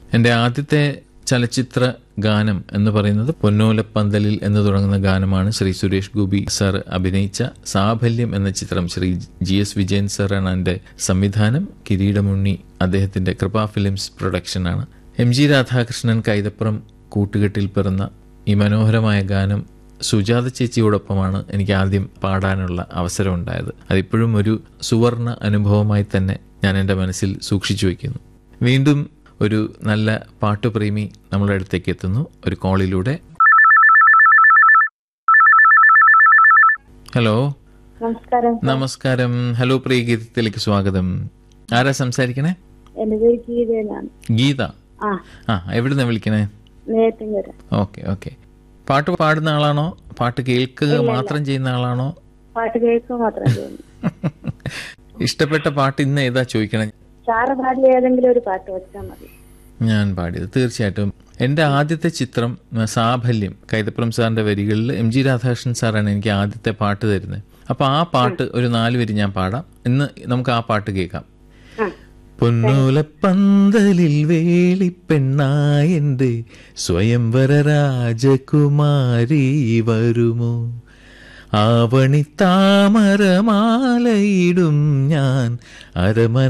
എൻ്റെ ആദ്യത്തെ ചലച്ചിത്ര ഗാനം എന്ന് പറയുന്നത് പൊന്നോലപ്പന്തലിൽ എന്ന് തുടങ്ങുന്ന ഗാനമാണ് ശ്രീ സുരേഷ് ഗോപി സാർ അഭിനയിച്ച സാഫല്യം എന്ന ചിത്രം ശ്രീ ജി എസ് വിജയൻ സാറാണ് എൻ്റെ സംവിധാനം കിരീടമുണ്ണി അദ്ദേഹത്തിൻ്റെ കൃപ ഫിലിംസ് പ്രൊഡക്ഷനാണ് എം ജി രാധാകൃഷ്ണൻ കൈതപ്പുറം കൂട്ടുകെട്ടിൽ പിറന്ന ഈ മനോഹരമായ ഗാനം സുജാത ചേച്ചിയോടൊപ്പമാണ് എനിക്ക് ആദ്യം പാടാനുള്ള അവസരം ഉണ്ടായത് അതിപ്പോഴും ഒരു സുവർണ അനുഭവമായി തന്നെ ഞാൻ എൻ്റെ മനസ്സിൽ സൂക്ഷിച്ചു വയ്ക്കുന്നു വീണ്ടും ഒരു നല്ല പാട്ടുപ്രേമി നമ്മുടെ അടുത്തേക്ക് എത്തുന്നു ഒരു കോളിലൂടെ ഹലോ നമസ്കാരം നമസ്കാരം ഹലോ പ്രിയ ഗീതത്തിലേക്ക് സ്വാഗതം ആരാ സംസാരിക്കണേ എന്റെ പേര് ഗീതയിലാണ് ഗീത ആ ആ എവിടുന്നാ വിളിക്കണേ നേരത്തിങ്കര ഓക്കെ ഓക്കെ പാട്ട് പാടുന്ന ആളാണോ പാട്ട് കേൾക്കുക മാത്രം ചെയ്യുന്ന ആളാണോ പാട്ട് കേൾക്കുക മാത്രം ചെയ്യുന്നു ഇഷ്ടപ്പെട്ട പാട്ട് ഇന്ന് ഏതാ ചോദിക്കണേ സാറ് പാടിയ ഏതെങ്കിലും ഒരു പാട്ട് വെച്ചാൽ മതി ഞാൻ പാടിയത് തീർച്ചയായിട്ടും എൻ്റെ ആദ്യത്തെ ചിത്രം ആ, സാഫല്യം കൈതപ്പുറം സാറിൻ്റെ വരികളിൽ എം ജി രാധാകൃഷ്ണൻ സാറാണ് എനിക്ക് ആദ്യത്തെ പാട്ട് തരുന്നത് അപ്പോൾ ആ പാട്ട് ഒരു നാല് വരി ഞാൻ പാടാം ഇന്ന് നമുക്ക് ആ പാട്ട് കേൾക്കാം ആ പൊന്നൂലപ്പന്തലിൽ വേളിപ്പെണ്ണായെന്റെ സ്വയംവര രാജകുമാരി വരുമോ ആവണി താമരമാലയിടും ഞാൻ അരമന